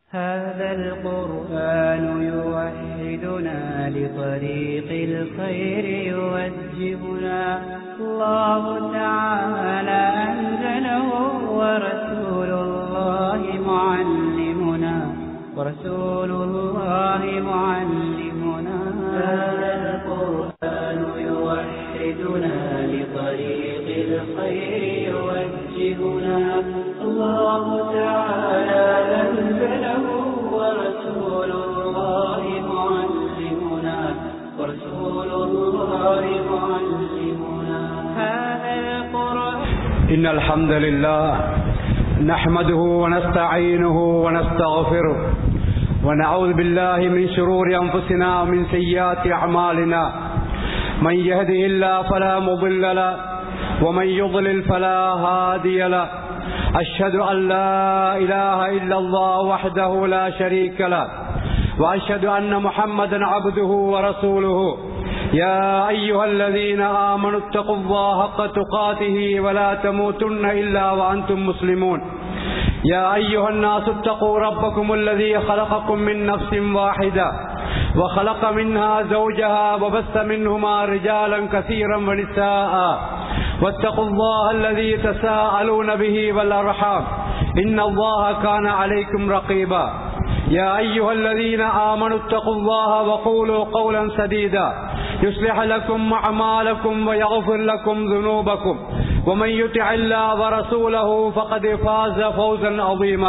هذا القرآن يوحدنا لطريق الخير يوجهنا الله تعالى أنزله ورسول الله معلمنا ورسول الله معلمنا هذا القرآن يوحدنا لطريق الخير يوجهنا الله تعالى أنزله ورسول الله معلمنا ورسول الله معلمنا هذا القرآن إن الحمد لله نحمده ونستعينه ونستغفره ونعوذ بالله من شرور أنفسنا ومن سيئات أعمالنا من يهده الله فلا مضل له ومن يضلل فلا هادي له أشهد أن لا إله إلا الله وحده لا شريك له وأشهد أن محمدا عبده ورسوله يا أيها الذين آمنوا اتقوا الله حق تقاته ولا تموتن إلا وأنتم مسلمون يا أيها الناس اتقوا ربكم الذي خلقكم من نفس واحدة وخلق منها زوجها وبث منهما رجالا كثيرا ونساء واتقوا الله الذي تساءلون به والأرحام إن الله كان عليكم رقيبا يا أيها الذين آمنوا اتقوا الله وقولوا قولا سديدا يصلح لكم أعمالكم ويغفر لكم ذنوبكم ومن يطع الله ورسوله فقد فاز فوزا عظيما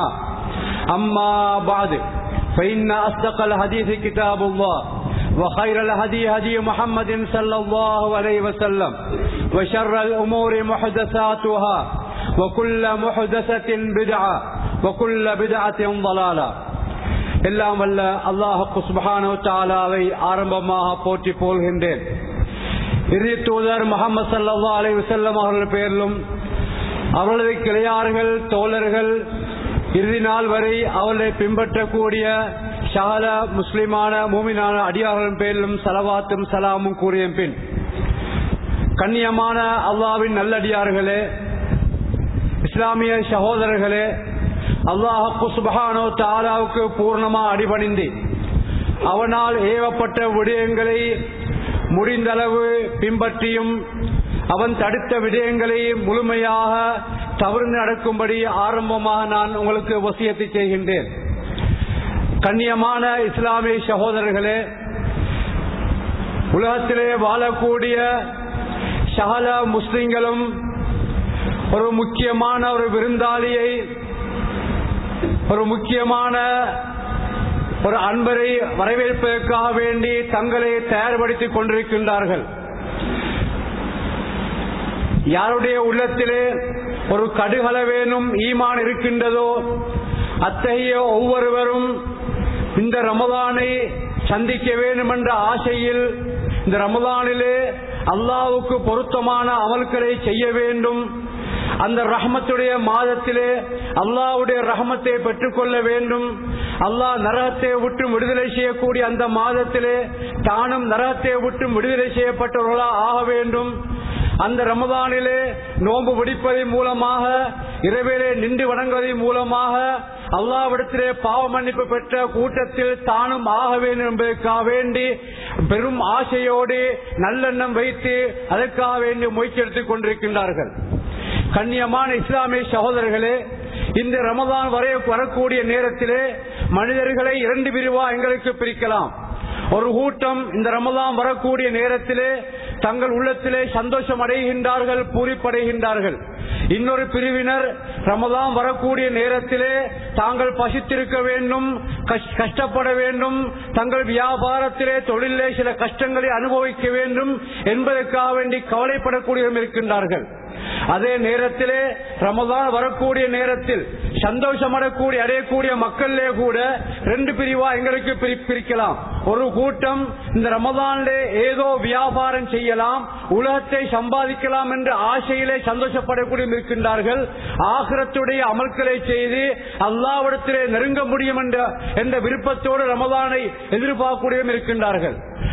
أما بعد فإن أصدق الحديث كتاب الله وخير الهدي هدي محمد صلى الله عليه وسلم وشر الأمور محدثاتها وكل محدثة بدعة وكل بدعة ضلالة எல்லாம் வல்ல அல்லாஹு சுபஹானு தாலாவை ஆரம்பமாக போற்றி போல்கின்றேன் இறுதி தூதர் முகமது சல்லா அலி வசல்லம் அவர்கள் பெயரிலும் அவர்களது கிளையார்கள் தோழர்கள் இறுதி நாள் வரை அவர்களை பின்பற்றக்கூடிய ஷால முஸ்லிமான மூமினான அடியார்களின் பேரிலும் சலவாத்தும் சலாமும் கூறிய பின் கண்ணியமான அல்லாவின் நல்லடியார்களே இஸ்லாமிய சகோதரர்களே அல்லாஹு சுபஹானோ தாலாவுக்கு பூர்ணமா அடிபணிந்து அவனால் ஏவப்பட்ட விடயங்களை முடிந்தளவு பின்பற்றியும் அவன் தடுத்த விடயங்களை முழுமையாக தவிர்த்து நடக்கும்படி ஆரம்பமாக நான் உங்களுக்கு வசியத்தை செய்கின்றேன் கண்ணியமான இஸ்லாமிய சகோதரர்களே உலகத்திலே வாழக்கூடிய சகல முஸ்லிம்களும் ஒரு முக்கியமான ஒரு விருந்தாளியை ஒரு முக்கியமான ஒரு அன்பரை வரவேற்பதற்காக வேண்டி தங்களை தயார்படுத்திக் கொண்டிருக்கின்றார்கள் யாருடைய உள்ளத்திலே ஒரு கடுகளவேனும் ஈமான் இருக்கின்றதோ அத்தகைய ஒவ்வொருவரும் இந்த ரமதானை சந்திக்க வேண்டும் என்ற ஆசையில் இந்த ரமதானிலே அல்லாவுக்கு பொருத்தமான அமல்களை செய்ய வேண்டும் அந்த ரஹமத்துடைய மாதத்திலே அல்லாவுடைய ரஹமத்தை பெற்றுக்கொள்ள வேண்டும் அல்லாஹ் நரகத்தை விட்டு விடுதலை செய்யக்கூடிய அந்த மாதத்திலே தானும் நரகத்தை விட்டு விடுதலை செய்யப்பட்டவர்களா ஆக வேண்டும் அந்த ரமதானிலே நோன்பு பிடிப்பதன் மூலமாக இரவிலே நின்று வணங்குவதன் மூலமாக அல்லாவிடத்திலே பாவ மன்னிப்பு பெற்ற கூட்டத்தில் தானும் ஆக வேண்டும் என்பதற்காக வேண்டி பெரும் ஆசையோடு நல்லெண்ணம் வைத்து அதற்காக வேண்டி முயற்சி எடுத்துக் கொண்டிருக்கின்றார்கள் கண்ணியமான இஸ்லாமிய சகோதரர்களே இந்த ரமதான் வரை வரக்கூடிய நேரத்திலே மனிதர்களை இரண்டு பிரிவா எங்களுக்கு பிரிக்கலாம் ஒரு கூட்டம் இந்த ரமதான் வரக்கூடிய நேரத்திலே தங்கள் உள்ளத்திலே சந்தோஷம் அடைகின்றார்கள் பூரிப்படைகின்றார்கள் இன்னொரு பிரிவினர் ரமதான் வரக்கூடிய நேரத்திலே தாங்கள் பசித்திருக்க வேண்டும் கஷ்டப்பட வேண்டும் தங்கள் வியாபாரத்திலே தொழிலே சில கஷ்டங்களை அனுபவிக்க வேண்டும் என்பதற்காக வேண்டி கவலைப்படக்கூடியவர்கள் இருக்கின்றார்கள் அதே நேரத்திலே ரமதான் வரக்கூடிய நேரத்தில் சந்தோஷம் அடக்கூடிய அடையக்கூடிய மக்களிலே கூட ரெண்டு பிரிவா எங்களுக்கு பிரிக்கலாம் ஒரு கூட்டம் இந்த ரமதானிலே ஏதோ வியாபாரம் செய்யலாம் உலகத்தை சம்பாதிக்கலாம் என்ற ஆசையிலே சந்தோஷப்படக்கூடிய இருக்கின்றார்கள் ஆகிரத்துடைய அமல்களை செய்து அல்லாவிடத்திலே நெருங்க முடியும் என்ற என்ற விருப்பத்தோடு ரமதானை எதிர்பார்க்கக்கூடியவும் இருக்கின்றார்கள்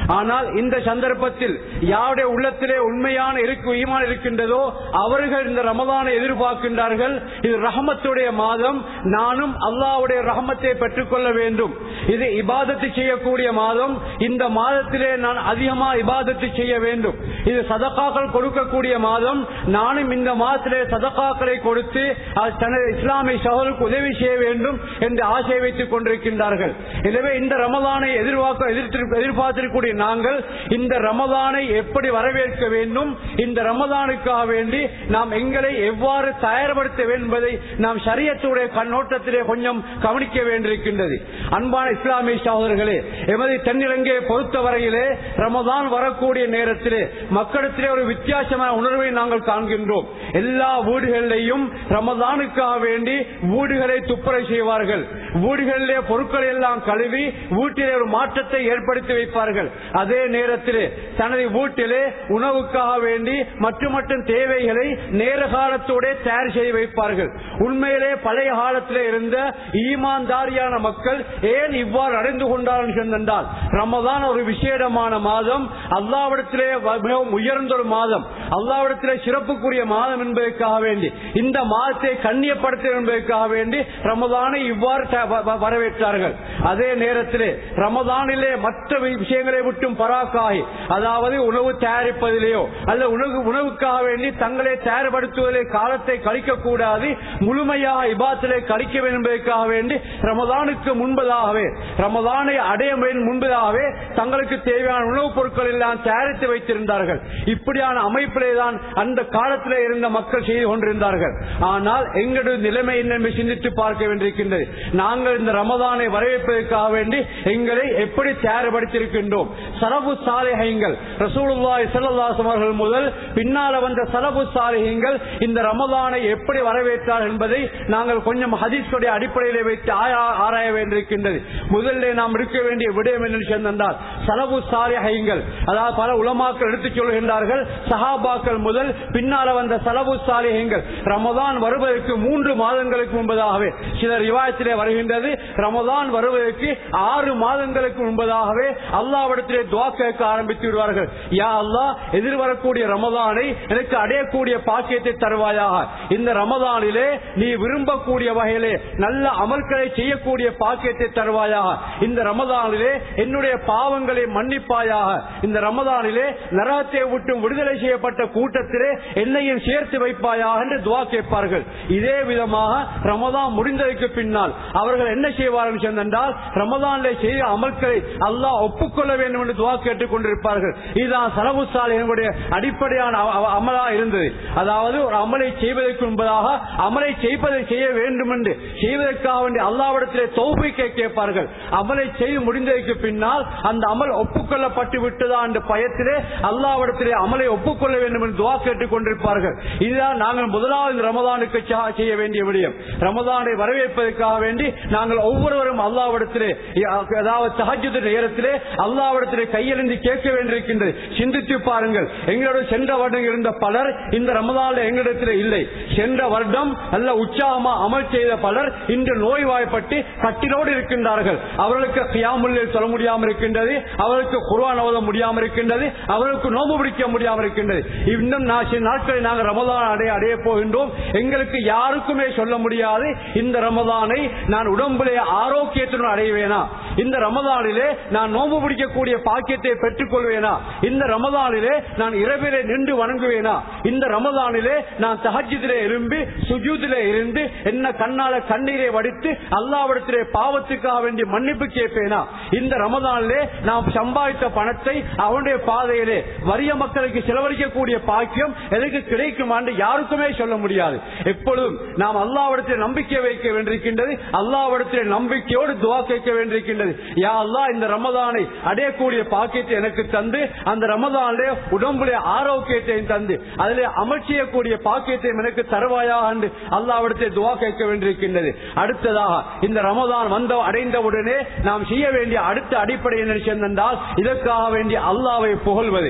ஆனால் இந்த சந்தர்ப்பத்தில் யாருடைய உள்ளத்திலே உண்மையான இருக்கு ஈமான் இருக்கின்றதோ அவர்கள் இந்த ரமதானை எதிர்பார்க்கின்றார்கள் இது ரஹமத்துடைய மாதம் நானும் அல்லாஹ்வுடைய ரஹமத்தை பெற்றுக்கொள்ள வேண்டும் இது இபாதத்து செய்யக்கூடிய மாதம் இந்த மாதத்திலே நான் அதிகமா இபாதத்து செய்ய வேண்டும் இது சதகாக்கள் கொடுக்கக்கூடிய மாதம் நானும் இந்த மாதத்திலே சதகாக்களை கொடுத்து அது தனது இஸ்லாமிய சகோதரருக்கு உதவி செய்ய வேண்டும் என்று ஆசை வைத்துக் கொண்டிருக்கின்றார்கள் எனவே இந்த ரமதானை எதிர்பார்க்க எதிர்த்து- எதிர்பார்த்திருக்கக்கூடிய நாங்கள் இந்த ரமதானை எப்படி வரவேற்க வேண்டும் இந்த ரமதானுக்காக வேண்டி நாம் எங்களை எவ்வாறு தயார்படுத்த வேண்டும் என்பதை நாம் சரியத்துடைய கண்ணோட்டத்திலே கொஞ்சம் கவனிக்க வேண்டியிருக்கின்றது அன்பான இஸ்லாமிய சகோதரர்களே எமது தென்னிலங்கையை பொறுத்தவரையிலே ரமதான் வரக்கூடிய நேரத்திலே மக்களிடத்திலே ஒரு வித்தியாசமான உணர்வை நாங்கள் காண்கின்றோம் எல்லா வீடுகளிலேயும் ரமதானுக்காக வேண்டி வீடுகளை துப்புரை செய்வார்கள் வீடுகளிலே பொருட்களை எல்லாம் கழுவி வீட்டிலே ஒரு மாற்றத்தை ஏற்படுத்தி வைப்பார்கள் அதே நேரத்திலே தனது வீட்டிலே உணவுக்காக வேண்டி மற்றும் மற்றும் தேவைகளை நேர காலத்தோட தயார் செய்து வைப்பார்கள் உண்மையிலே பழைய காலத்திலே இருந்த ஈமான்தாரியான மக்கள் ஏன் இவ்வாறு அடைந்து கொண்டார்கள் என்றால் ரமதான் ஒரு விசேடமான மாதம் அல்லாவிடத்திலே வ- மிகவும் உயர்ந்த ஒரு மாதம் அல்லாவிடத்திலே சிறப்புக்குரிய மாதம் என்பதற்காக வேண்டி இந்த மாதத்தை கண்ணியப்படுத்த என்பதற்காக வேண்டி ரமதானை இவ்வாறு த- வ- வ- வரவேற்றார்கள் அதே நேரத்திலே ரமதானிலே மற்ற வி- விஷயங்களை விட்டும் பராக்காகி அதாவது உணவு தயாரிப்பதிலேயோ அல்ல உணவு உணவுக்காக வேண்டி தங்களை தயார்படுத்துவதிலே காலத்தை கழிக்க கூடாது முழுமையாக இபாத்திலே கழிக்க வேண்டும் என்பதற்காக வேண்டி ரமதானுக்கு முன்பதாகவே ரமதானை அடைய வேண்டும் முன்பதாகவே தங்களுக்கு தேவையான உணவுப் பொருட்கள் எல்லாம் தயாரித்து வைத்திருந்தார்கள் இப்படியான அமைப்பிலே தான் அந்த காலத்திலே இருந்த மக்கள் செய்து கொண்டிருந்தார்கள் ஆனால் எங்களுடைய நிலைமை என்ன என்று சிந்தித்து பார்க்க வேண்டியிருக்கின்றது நாங்கள் இந்த ரமதானை வரவேற்பதற்காக வேண்டி எங்களை எப்படி தயார்படுத்தியிருக்கின்றோம் சலபு சாலைகள் ரசூலுல்லாஹி ஸல்லல்லாஹு அலைஹி அவர்கள் முதல் பின்னால வந்த சலபு சாலைகள் இந்த ரமதானை எப்படி வரவேற்றார் என்பதை நாங்கள் கொஞ்சம் ஹதீஸுடைய அடிப்படையிலே வைத்து ஆயா- ஆராய வேண்டியிருக்கின்றது முதல்ல நாம் இருக்க வேண்டிய விடயம் என்ன சொன்னால் சலபு சாலிஹைங்கள் அதாவது பல உலமாக்கள் எடுத்துச் சொல்கின்றார்கள் சஹாபாக்கள் முதல் பின்னால வந்த சலபு சாலிஹைங்கள் ரமதான் வருவதற்கு மூன்று மாதங்களுக்கு முன்பதாகவே சில ரிவாயத்திலே வருகின்றது ரமதான் வருவதற்கு ஆறு மாதங்களுக்கு முன்பதாகவே அல்லாவிடத்திலே துவா கேட்க ஆரம்பித்து விடுவார்கள் யா அல்லாஹ் எதிர்வரக்கூடிய ரமதானை எனக்கு அடையக்கூடிய பாக்கியத்தை தருவாயாக இந்த ரமதானிலே நீ விரும்பக்கூடிய வகையிலே நல்ல அமல்களை செய்யக்கூடிய பாக்கியத்தை தருவாயாக இந்த ரமதானிலே என்னுடைய பாவங்களை மன்னிப்பாயாக இந்த ரமதானிலே நரகத்தை விட்டு விடுதலை செய்யப்பட்ட கூட்டத்திலே என்னையும் சேர்த்து வைப்பாயாக என்று துவா கேட்பார்கள் இதே விதமாக ரமதான் முடிந்ததற்கு பின்னால் அவர்கள் என்ன செய்வார்கள் என்றால் ரமதானிலே செய்த அமல்களை அல்லாஹ் ஒப்புக்கொள்ள வேண்டும் என்று துவா கேட்டுக் கொண்டிருப்பார்கள் இதுதான் சலபு சாலையினுடைய அடிப்படையான அ- அ- அமலா இருந்தது அதாவது ஒரு அமலை செய்வதற்கு முன்பதாக அமலை செய்வதை செய்ய வேண்டும் என்று செய்வதற்காக வேண்டிய அல்லாவிடத்திலே தௌபிக்கை கேட்பார்கள் அமலை செய்து முடிந்ததற்கு பின்னால் அந்த அமல் ஒப்புக்கொள்ளப்பட்டு விட்டதா என்ற பயத்திலே அல்லாவிடத்திலே அமலை ஒப்புக்கொள்ள வேண்டும் என்று துவா கேட்டுக் கொண்டிருப்பார்கள் இதுதான் நாங்கள் முதலாவது இந்த ரமதானுக்கு சா- செய்ய வேண்டிய விடயம் ரமதானை வரவேற்பதற்காக வேண்டி நாங்கள் ஒவ்வொருவரும் அல்லாவிடத்திலே அதாவது தஹஜ்ஜுத் நேரத்திலே அல்லாவிடத்திலே கையெழுந்து கேட்க வேண்டியிருக்கின்றது சிந்தித்து பாருங்கள் எங்களோட சென்ற வருடம் இருந்த பலர் இந்த ரமதானில் எங்களிடத்தில் இல்லை சென்ற வருடம் நல்ல உற்சாகமா அமல் செய்த பலர் இன்று நோய்வாய்ப்பட்டு கட்டிலோடு இருக்கின்றார்கள் அவர்களுக்கு கியாமுல்லில் சொல்ல முடியாமல் இருக்கின்றது அவர்களுக்கு குர்ஆன் ஓத முடியாமல் இருக்கின்றது அவர்களுக்கு நோம்பு பிடிக்க முடியாமல் இருக்கின்றது இன்னும் நா- சில நாட்களில் நாங்கள் ரமதான் அடைய அடைய போகின்றோம் எங்களுக்கு யாருக்குமே சொல்ல முடியாது இந்த ரமதானை நான் உடம்பிலே ஆரோக்கியத்துடன் அடைவேனா இந்த ரமதானிலே நான் நோம்பு பிடிக்கக்கூடிய பாக்கியத்தை பெற்றுக் கொள்வேனா இந்த ரமதானிலே நான் இரவிலே நின்று வணங்குவேனா இந்த ரமதானிலே நான் தஹஜ்ஜுதிலே எழும்பி சுஜூதிலே இருந்து என்ன கண்ணால கண்ணீரை வடித்து அல்லாவிடத்திலே பாவத்துக்காக வேண்டி மன்னிப்பு கேட்பேனா இந்த ரமதானிலே நாம் சம்பாதித்த பணத்தை அவனுடைய பாதையிலே வறிய மக்களுக்கு செலவழிக்கக்கூடிய பாக்கியம் எதற்கு கிடைக்கும் என்று யாருக்குமே சொல்ல முடியாது எப்பொழுதும் நாம் அல்லாவிடத்தில் நம்பிக்கை வைக்க வேண்டியிருக்கின்றது அல்லாவிடத்தில் நம்பிக்கையோடு துவா கேட்க வேண்டியிருக்கின்றது யா அல்லாஹ் இந்த ரமதானை அடையக்கூடிய பாக்கியத்தை எனக்கு தந்து அந்த ரமதானிலே உடம்புடைய ஆரோக்கியத்தையும் தந்து அதிலே அமல் செய்யக்கூடிய பாக்கியத்தையும் எனக்கு தருவாயா என்று அல்லாவிடத்தில் துவா கேட்க வேண்டியிருக்கின்றது அடுத்ததாக இந்த ரமதான் வந்த அடைந்தவுடனே நாம் செய்ய வேண்டிய அடுத்த அடிப்படை என்ன என்றால் இதற்காக வேண்டிய அல்லாவை புகழ்வது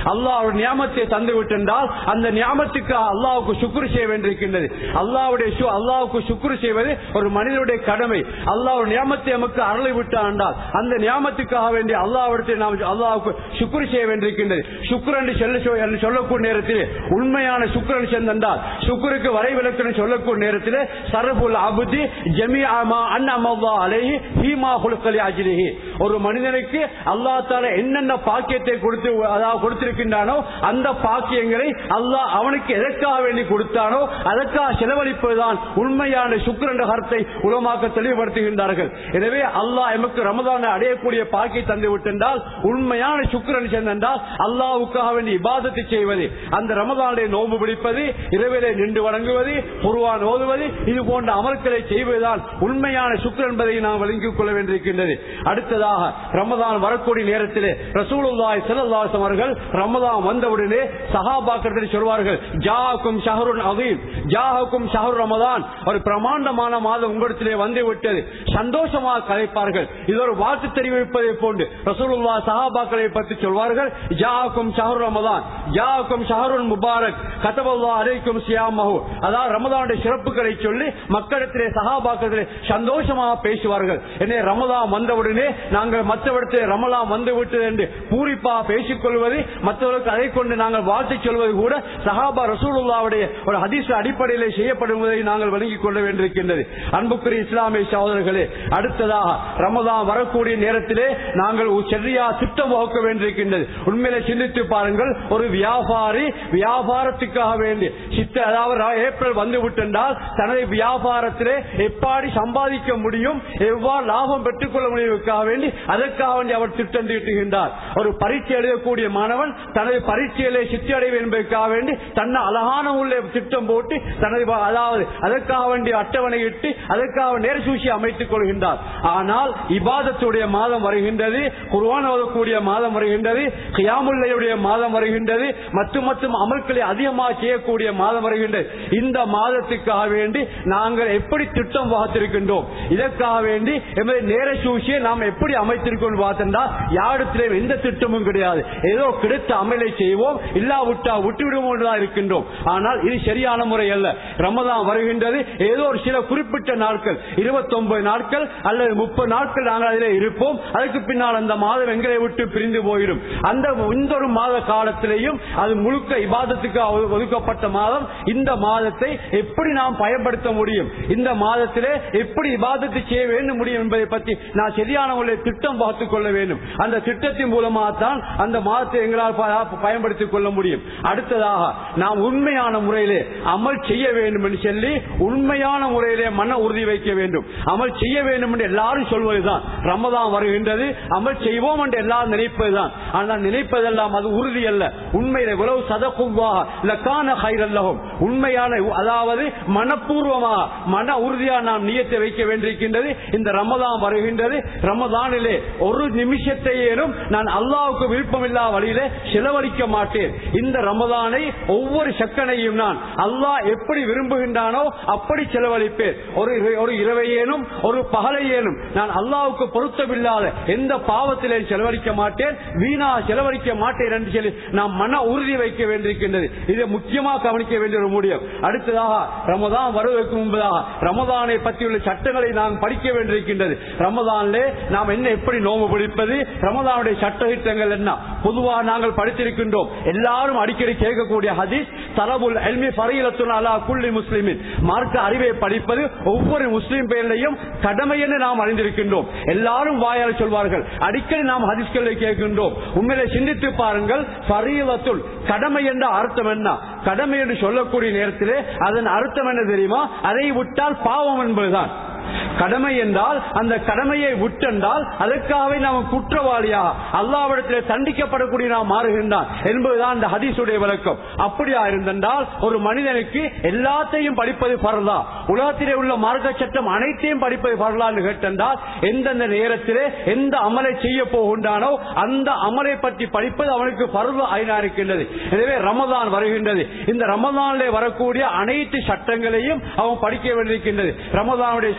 அல்லாஹ் ஒரு நியாமத்தை தந்து விட்டென்றால் அந்த நியாமத்துக்கு அல்லாவுக்கு சுக்குரு செய்ய வேண்டியிருக்கின்றது அல்லாவுடைய சு- அல்லாவுக்கு சுக்குரு செய்வது ஒரு மனிதனுடைய கடமை அல்லாஹ் ஒரு நியாமத்தை நமக்கு அருளை விட்டான் என்றால் அந்த நியாமத்துக்காக வேண்டிய அல்லாவிடத்தை நாம் அல்லாவுக்கு சுக்குரு செய்ய வேண்டியிருக்கின்றது சுக்குர் என்று சொல்ல சொ- என்று சொல்லக்கூடிய நேரத்தில் உண்மையான சுக்குரன் சென்றென்றால் சுக்குருக்கு வரைவிலக்கணம் சொல்லக்கூடிய நேரத்தில் சரபுல் அபுதி ஜமி ஆமா அன்னமல்லா அலைஹி ஹீமா குலுக்கலி அஜிலிஹி ஒரு மனிதனுக்கு அல்லா தால என்னென்ன பாக்கியத்தை கொடுத்து அதாவது கொடுத்திருக்கின்றானோ அந்த பாக்கியங்களை அல்லாஹ் அவனுக்கு எதற்காக வேண்டி கொடுத்தானோ அதற்காக செலவழிப்பதுதான் உண்மையான சுக்கிர என்ற கருத்தை உலமாக்க தெளிவுபடுத்துகின்றார்கள் எனவே அல்லாஹ் எமக்கு ரமதானை அடையக்கூடிய பாக்கியை தந்து விட்டென்றால் உண்மையான சுக்கிரன் சென்றென்றால் அல்லாவுக்காக வேண்டி இபாதத்தை செய்வது அந்த ரமதானுடைய நோன்பு பிடிப்பது இரவிலே நின்று வணங்குவது குருவான் ஓதுவது இது போன்ற அமல்களை செய்வதுதான் உண்மையான சுக்கிரன் என்பதை நாம் விளங்கிக் கொள்ள வேண்டியிருக்கின்றது அடுத்ததாக ரமதான் வரக்கூடிய நேரத்திலே ரசூலுல்லாய் செல்லல்லாசம் அவர்கள் ரமதான் வந்தவுடனே சஹாபாக்கள் சொல்வார்கள் ஜாஹக்கும் ஷஹருன் அதீம் ஜாஹக்கும் ஷஹரு ரமதான் ஒரு பிரமாண்டமான மாதம் உங்களிடத்திலே வந்து விட்டது சந்தோஷமாக கலைப்பார்கள் இது ஒரு வாழ்த்து தெரிவிப்பதை போன்று ரசூலுல்லா சஹாபாக்களை பற்றி சொல்வார்கள் ஜாஹக்கும் ஷஹரு ரமதான் ஜாஹக்கும் ஷஹருன் முபாரக் கதபல்லா அலைக்கும் சியாமஹு அதாவது ரமதானுடைய சிறப்புகளை சொல்லி மக்களிடத்திலே சஹாபாக்களிலே சந்தோஷமாக பேசுவார்கள் என்னை ரமதான் வந்தவுடனே நாங்கள் மற்றவரிடத்திலே ரமலான் வந்து விட்டது என்று பூரிப்பா பேசிக் கொள்வது மற்றவர்களுக்கு அதை கொண்டு நாங்கள் வாழ்த்து சொல்வது கூட சஹாபா ரசூலுல்லாவுடைய ஒரு ஹதீஸ் அடிப்படையிலே செய்யப்படுவதை நாங்கள் விளங்கிக் கொள்ள வேண்டியிருக்கின்றது அன்புக்குரிய இஸ்லாமிய சகோதரர்களே அடுத்ததாக ரமதான் வரக்கூடிய நேரத்திலே நாங்கள் ஒரு சரியா திட்டம் வகுக்க வேண்டியிருக்கின்றது உண்மையிலே சிந்தித்து பாருங்கள் ஒரு வியாபாரி வியாபாரத்துக்காக வேண்டி சித்த அதாவது ர- ஏப்ரல் வந்து விட்டென்றால் தனது வியாபாரத்திலே எப்படி சம்பாதிக்க முடியும் எவ்வாறு லாபம் பெற்றுக் கொள்ள முடியுவதற்காக வேண்டி அதற்காக வேண்டி அவர் திட்டம் தீட்டுகின்றார் ஒரு பரீட்சை எழுதக்கூடிய மாணவன் தனது பரீட்சையிலே சித்தி அடைவு என்பதற்காக வேண்டி தன்னை அழகான உள்ள திட்டம் போட்டு தனது வ- அதாவது அதற்காக வேண்டிய அட்டவணை இட்டு அதற்காக நேரசூசி அமைத்துக் கொள்கின்றார் ஆனால் இபாதத்துடைய மாதம் வருகின்றது குர்ஆன் ஓதக்கூடிய மாதம் வருகின்றது கியாமுல்லையுடைய மாதம் வருகின்றது மற்றும் மற்றும் அமல்களை அதிகமாக செய்யக்கூடிய மாதம் வருகின்றது இந்த மாதத்துக்காக வேண்டி நாங்கள் எப்படி திட்டம் வகுத்திருக்கின்றோம் இதற்காக வேண்டி எமது நேர சூழ்ச்சியை நாம் எப்படி அமைத்திருக்கோம் பார்த்தா யாரிடத்திலே எந்த திட்டமும் கிடையாது ஏதோ கிடைத்த அமலை செய்வோம் இல்லாவிட்டா விட்டு விடுவோம் தான் இருக்கின்றோம் ஆனால் இது சரியான முறை அல்ல ரமதான் வருகின்றது ஏதோ ஒரு சில குறிப்பிட்ட நாட்கள் 29 நாட்கள் அல்லது முப்பது நாட்கள் நாங்கள் அதில் இருப்போம் அதுக்கு பின்னால் அந்த மாதம் எங்களை விட்டு பிரிந்து போயிடும் அந்த இந்த ஒரு மாத காலத்திலேயும் அது முழுக்க இபாதத்துக்கு ஒது- ஒதுக்கப்பட்ட மாதம் இந்த மாதத்தை எப்படி நாம் பயன்படுத்த முடியும் இந்த மாதத்திலே எப்படி இபாதத்தை செய்ய வேண்டும் முடியும் என்பதை பற்றி நான் சரியான முறையில் திட்டம் பார்த்துக் கொள்ள வேண்டும் அந்த திட்டத்தின் மூலமாக தான் அந்த மாதத்தை எங்களால் ப- பயன்படுத்திக் கொள்ள முடியும் அடுத்ததாக நாம் உண்மையான முறையிலே அமல் செய்ய வேண்டும் என்று சொல்லி உண்மையான முறையிலே மன உறுதி வைக்க வேண்டும் அமல் செய்ய வேண்டும் என்று எல்லாரும் சொல்வதுதான் ரமதான் வருகின்றது அமல் செய்வோம் என்று எல்லாரும் நினைப்பதுதான் ஆனால் நினைப்பதெல்லாம் அது உறுதி அல்ல உண்மையில உறவு சதகுவாக லக்கான ஹைரல்லகும் உண்மையான அதாவது மனப்பூர்வமாக மன உறுதியா நாம் நியத்தை வைக்க வேண்டியிருக்கின்றது இந்த ரமதான் வருகின்றது ரமதானிலே ஒரு நிமிஷத்தையேனும் நான் அல்லாவுக்கு விருப்பமில்லா வழியிலே செலவழிக்க மாட்டேன் இந்த ரமதானை ஒவ்வொரு சக்கனையும் நான் அல்லாஹ் எப்படி விரும்புகின்றானோ அப்படி செலவழிப்பேன் ஒரு ஒரு இரவையேனும் ஒரு பகலையேனும் நான் அல்லாவுக்கு பொருத்தமில்லாத எந்த பாவத்திலே செலவழிக்க மாட்டேன் வீணா செலவழிக்க மாட்டேன் என்று சொல்லி நாம் மன உறுதி வைக்க வேண்டியிருக்கின்றது இதை முக்கியமாக கவனிக்க வேண்டிய ஒரு முடியும் அடுத்ததாக ரமதான் வருவதற்கு முன்பதாக ரமதானை பற்றியுள்ள சட்டங்களை நாம் படிக்க வேண்டியிருக்கின்றது ரமதானிலே நாம் என்ன எப்படி நோம்பு பிடிப்பது ரமதானுடைய சட்ட திட்டங்கள் என்ன பொதுவாக நாங்கள் படித்திருக்கின்றோம் எல்லாரும் அடிக்கடி கேட்கக்கூடிய ஹதீஸ் தலபுல் எல்மி பரையிலத்துன் அலா குல்லி முஸ்லிமின் மார்க்க அறிவை படிப்பது ஒவ்வொரு முஸ்லிம் பெயரிலையும் கடமை என்று நாம் அறிந்திருக்கின்றோம் எல்லாரும் வாயால் சொல்வார்கள் அடிக்கடி நாம் ஹதீஸ்களை கேட்கின்றோம் உண்மையிலே சிந்தித்து பாருங்கள் பரியலத்துள் கடமை என்ற அர்த்தம் என்ன கடமை என்று சொல்லக்கூடிய நேரத்திலே அதன் அர்த்தம் என்ன தெரியுமா அதை விட்டால் பாவம் என்பதுதான் கடமை என்றால் அந்த கடமையை விட்டென்றால் அதற்காகவே நாம் குற்றவாளியாக அல்லாவிடத்தில் தண்டிக்கப்படக்கூடிய நாம் மாறுகின்றான் என்பதுதான் அந்த ஹதீசுடைய விளக்கம் அப்படியா இருந்தென்றால் ஒரு மனிதனுக்கு எல்லாத்தையும் படிப்பது பரதா உலகத்திலே உள்ள மார்க்க சட்டம் அனைத்தையும் படிப்பது பரலா என்று கேட்டென்றால் எந்தெந்த நேரத்திலே எந்த அமலை செய்ய போகின்றானோ அந்த அமலை பற்றி படிப்பது அவனுக்கு பருவ ஐநா இருக்கின்றது எனவே ரமதான் வருகின்றது இந்த ரமதானிலே வரக்கூடிய அனைத்து சட்டங்களையும் அவன் படிக்க வேண்டியிருக்கின்றது ரமதானுடைய சர- நோன்பு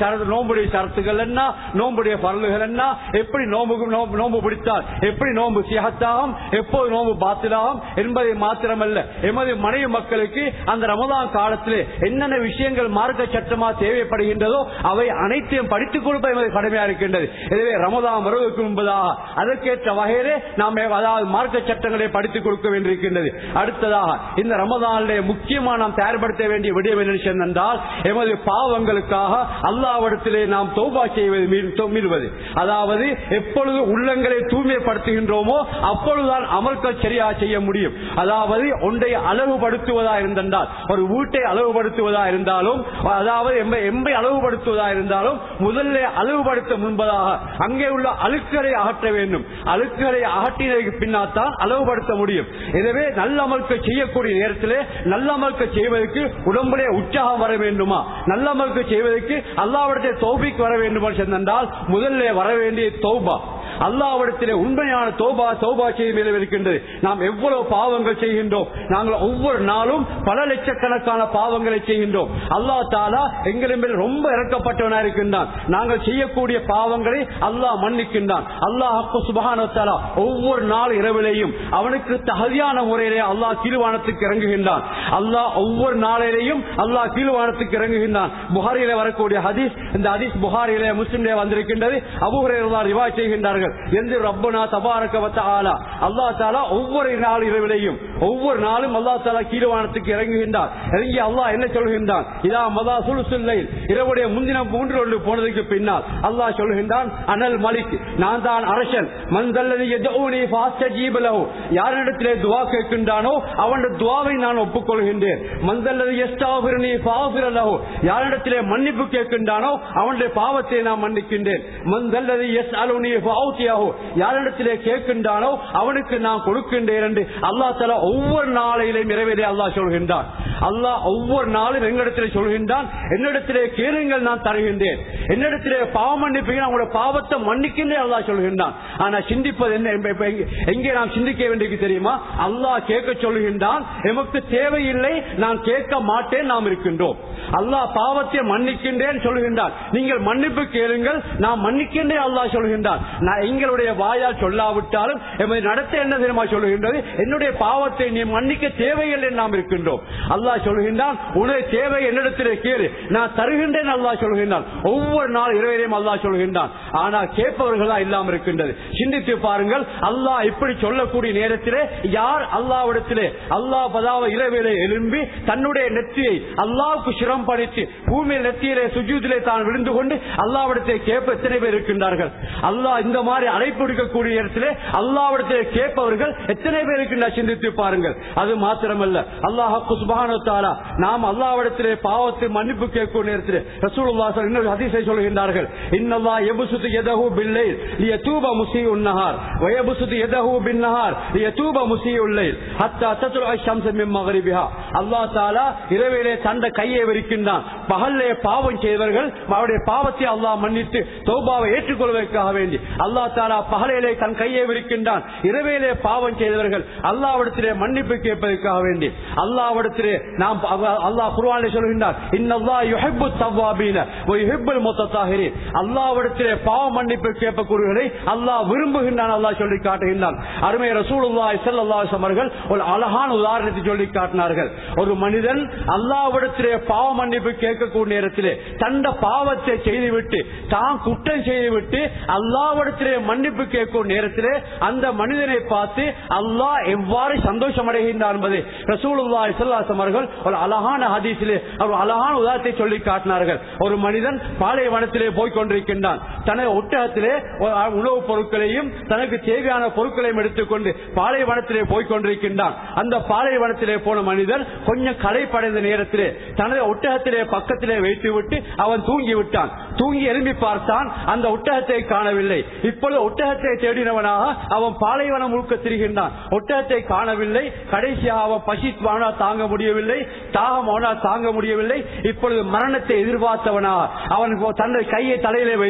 நோம்புடைய சரத்துகள் என்ன நோம்புடைய பரலுகள் என்ன எப்படி நோம்பு நோம்பு- நோம்பு பிடித்தால் எப்படி நோம்பு சிகத்தாகும் எப்போது நோம்பு பாத்திலாகும் என்பதை மாத்திரமல்ல எமது மனைவி மக்களுக்கு அந்த ரமதான் காலத்திலே என்னென்ன விஷயங்கள் மார்க்க சட்டமா தேவைப்படுகின்றதோ அவை அனைத்தையும் படித்துக் கொடுப்பது எமது கடமையா இருக்கின்றது எனவே ரமதான் வருவதற்கு முன்பதாக அதற்கேற்ற வகையிலே நாம் அதாவது மார்க்க சட்டங்களை படித்துக் கொடுக்க வேண்டியிருக்கின்றது அடுத்ததாக இந்த ரமதானிலே முக்கியமாக நாம் தயார்படுத்த வேண்டிய விடயம் என்ன என்றால் எமது பாவங்களுக்காக அல்லாவிடத்திலே நாம் தௌபா செய்வது மீள்- தொ- மீள்வது அதாவது எப்பொழுது உள்ளங்களை தூய்மைப்படுத்துகின்றோமோ அப்பொழுதுதான் அமல்கள் சரியாக செய்ய முடியும் அதாவது ஒன்றை அளவுபடுத்துவதா இருந்தால் ஒரு வீட்டை அளவுபடுத்துவதா இருந்தாலும் அதாவது எம்பை எம்பை அளவுபடுத்துவதா இருந்தாலும் முதல்ல அளவுபடுத்த முன்பதாக அங்கே உள்ள அழுக்குகளை அகற்ற வேண்டும் அழுக்குகளை அகற்றினதுக்கு பின்னால் தான் அளவுபடுத்த முடியும் எனவே நல்ல அமல்கள் செய்யக்கூடிய நேரத்திலே நல்ல அமல்கள் செய்வதற்கு உடம்புலே உற்சாகம் வர வேண்டுமா நல்ல அமல்கள் செய்வதற்கு அல்லாவிடத்தை தௌபிக்கு வர வேண்டுமா சென்றால் முதல்ல வர வேண்டிய தௌபா அல்லாவிடத்திலே உண்மையான தோபா தோபா செய்ய இருக்கின்றது நாம் எவ்வளவு பாவங்கள் செய்கின்றோம் நாங்கள் ஒவ்வொரு நாளும் பல லட்சக்கணக்கான பாவங்களை செய்கின்றோம் அல்லா தாலா எங்களின் மேல் ரொம்ப இறக்கப்பட்டவனா இருக்கின்றான் நாங்கள் செய்யக்கூடிய பாவங்களை அல்லாஹ் மன்னிக்கின்றான் அல்லாஹ் சுபஹான தாலா ஒவ்வொரு நாள் இரவிலேயும் அவனுக்கு தகுதியான முறையிலே அல்லாஹ் கீழ்வானத்துக்கு இறங்குகின்றான் அல்லாஹ் ஒவ்வொரு நாளிலேயும் அல்லாஹ் கீழ்வானத்துக்கு இறங்குகின்றான் புகாரியில வரக்கூடிய ஹதீஸ் இந்த ஹதீஸ் புகாரியிலே முஸ்லிம்லே வந்திருக்கின்றது அபுஹுரேரா ரிவாய் செய்கின்றார்கள் எந்த ரப்பனா தபாரக வ தஆலா அல்லாஹ் தஆலா ஒவ்வொரு நாள் இரவிலேயும் ஒவ்வொரு நாளும் அல்லாஹ் தஆலா கீழ்வானத்துக்கு இறங்குகின்றான் இறங்கி அல்லாஹ் என்ன சொல்கின்றான் இதா மதா சுலுசுல்லைல் இரவுடைய முந்தின மூன்று ஒன்று போனதுக்கு பின்னால் அல்லாஹ் சொல்கின்றான் அனல் மலிக் நான் தான் அரசன் மந்தல்லதி யதூனி ஃபாஸ்தஜீப லஹு யாரிடத்திலே துஆ கேட்கின்றானோ அவனுடைய துஆவை நான் ஒப்புக்கொள்கின்றேன் மந்தல்லதி யஸ்தாஃபிருனி ஃபாஃபிர லஹு யாரிடத்திலே மன்னிப்பு கேட்கின்றானோ அவனுடைய பாவத்தை நான் மன்னிக்கின்றேன் மந்தல்லதி யஸ்அலுனி ஃபஅutiயாஹு யாரிடத்திலே கேட்கின்றானோ அவனுக்கு நான் கொடுக்கின்றேன் என்று அல்லாஹ் தஆலா ஒவ்வொரு நாளையிலும் நிறைவேறி அல்லாஹ் சொல்கின்றான் அல்லாஹ் ஒவ்வொரு நாளும் எங்களிடத்திலே சொல்கின்றான் என்னிடத்திலே கேளுங்கள் நான் தருகின்றேன் என்னிடத்திலே பாவ மன்னிப்பீங்க உங்களோட பாவத்தை மன்னிக்கின்றேன் அல்லாஹ் சொல்கின்றான் ஆனா சிந்திப்பது என்ன இப்ப- இப்ப எங்க- எங்கே நாம் சிந்திக்க வேண்டியது தெரியுமா அல்லாஹ் கேட்க சொல்கின்றான் எமக்கு தேவையில்லை நான் கேட்க மாட்டேன் நாம் இருக்கின்றோம் அல்லாஹ் பாவத்தை மன்னிக்கின்றேன் சொல்கின்றான் நீங்கள் மன்னிப்பு கேளுங்கள் நான் மன்னிக்கின்றேன் அல்லாஹ் சொல்கின்றான் நான் எங்களுடைய வாயால் சொல்லாவிட்டாலும் எமது நடத்த என்ன தெரியுமா சொல்லுகின்றது என்னுடைய பாவத்தை நீ மன்னிக்க தேவையில்லை என்று நாம் இருக்கின்றோம் அல்லாஹ் சொல்கின்றான் உனது தேவை என்னிடத்திலே கேளு நான் தருகின்றேன் அல்லாஹ் சொல்கின்றான் ஒவ்வொரு நாள் இரவிலையும் அல்லாஹ் சொல்கின்றான் ஆனால் கேட்பவர்களா இல்லாமல் இருக்கின்றது சிந்தித்து பாருங்கள் அல்லாஹ் இப்படி சொல்லக்கூடிய நேரத்திலே யார் அல்லாவிடத்திலே அல்லாஹ் பதாவ இரவிலே எழும்பி தன்னுடைய நெத்தியை அல்லாவுக்கு சிரம் பணித்து பூமியில் நெத்தியிலே சுஜூதிலே தான் விழுந்து கொண்டு அல்லாவிடத்தை கேட்ப எத்தனை பேர் இருக்கின்றார்கள் அல்லாஹ் இந்த மாதிரி அழைப்பு விடுக்கக்கூடிய நேரத்திலே அல்லாவிடத்திலே கேட்பவர்கள் எத்தனை பேர் இருக்கின்றார் சிந்தித்து பாருங்கள் அது மாத்திரமல்ல அல்லாஹ் சுபஹானஹு வ தஆலா நாம் அல்லாஹ்விடத்திலே பாவத்தை மன்னிப்பு கேட்கும் நேரத்திலே ரசூலுல்லாஹி ஸல்லல்லாஹு இன்னொரு ஹதீஸை சொல்கின்றார்கள் இன்னல்லாஹ் யப்சுது யதஹு பில்லைல் லியதூப முஸீஉன் நஹார் வ யப்சுது யதஹு பின்னஹார் லியதூப முஸீஉல் லைல் ஹத்தா தத்லுஅ ஷம்ஸு மின் மக்ரிபிஹா அல்லாஹ் தஆலா இரவிலே தந்த கையை விரிக்கின்றான் பகல்லே பாவம் செய்தவர்கள் அவருடைய பாவத்தை அல்லாஹ் மன்னித்து தௌபாவை ஏற்றுக்கொள்வதற்காக வேண்டி அல்லாஹ் தாலா பகலிலே தன் கையை விரிக்கின்றான் இரவிலே பாவம் செய்தவர்கள் அல்லாவிடத்திலே மன்னிப்பு கேட்பதற்காக வேண்டி அல்லாவிடத்திலே நாம் அவ- அல்லாஹ் குர்ஆனிலே சொல்கின்றார் இன்னல்லாஹ் யுஹிப்பு தவ்வாபீன வ யுஹிப்புல் முத்தத்தாஹிரீன் அல்லாவிடத்திலே பாவ மன்னிப்பு கேட்பக்கூடியவர்களை அல்லாஹ் விரும்புகின்றான் அல்லாஹ் சொல்லி காட்டுகின்றான் அருமை ரசூலுல்லாஹி ஸல்லல்லாஹு அலைஹி வஸல்லம் அவர்கள் ஒரு அழகான உதாரணத்தை சொல்லி காட்டினார்கள் ஒரு மனிதன் அல்லாவிடத்திலே பாவ மன்னிப்பு கேட்கக்கூடிய நேரத்திலே தந்த பாவத்தை செய்துவிட்டு தான் குற்றம் செய்துவிட்டு அல்லாவிடத்திலே மன்னிப்பு கேட்கும் நேரத்திலே அந்த மனிதனை பார்த்து அல்லாஹ் எவ்வாறு சந்தோஷம் அடைகின்றார் என்பதை ரசூலுல்லாஹி ஸல்லல்லாஹு அலைஹி வஸல்லம் அவர்கள் ஒரு அழகான ஹதீஸிலே ஒரு அழகான உதாரணத்தை சொல்லி காட்டினார்கள் ஒரு மனிதன் பாலைவனத்திலே போய் கொண்டிருக்கின்றான் தனது ஒட்டகத்திலே ஒரு உணவுப் பொருட்களையும் தனக்கு தேவையான பொருட்களையும் எடுத்துக்கொண்டு பாலைவனத்திலே போய் கொண்டிருக்கின்றான் அந்த பாலைவனத்திலே போன மனிதன் கொஞ்சம் களைப்படைந்த நேரத்திலே தனது ஒட்டகத்திலே பக்கத்திலே வைத்துவிட்டு அவன் தூங்கி விட்டான் தூங்கி எழும்பி பார்த்தான் அந்த ஒட்டகத்தை காணவில்லை இப்பொழுது ஒட்டகத்தை தேடினவனாக அவன் பாலைவனம் முழுக்க திரிகின்றான் ஒட்டகத்தை காணவில்லை கடைசியாக அவன் பசி அவனால் தாங்க முடியவில்லை தாகம் அவனால் தாங்க முடியவில்லை இப்பொழுது மரணத்தை எதிர்பார்த்தவனாக அவன் தன்னுடைய கையை தலையிலே வைத்துக் கொண்டு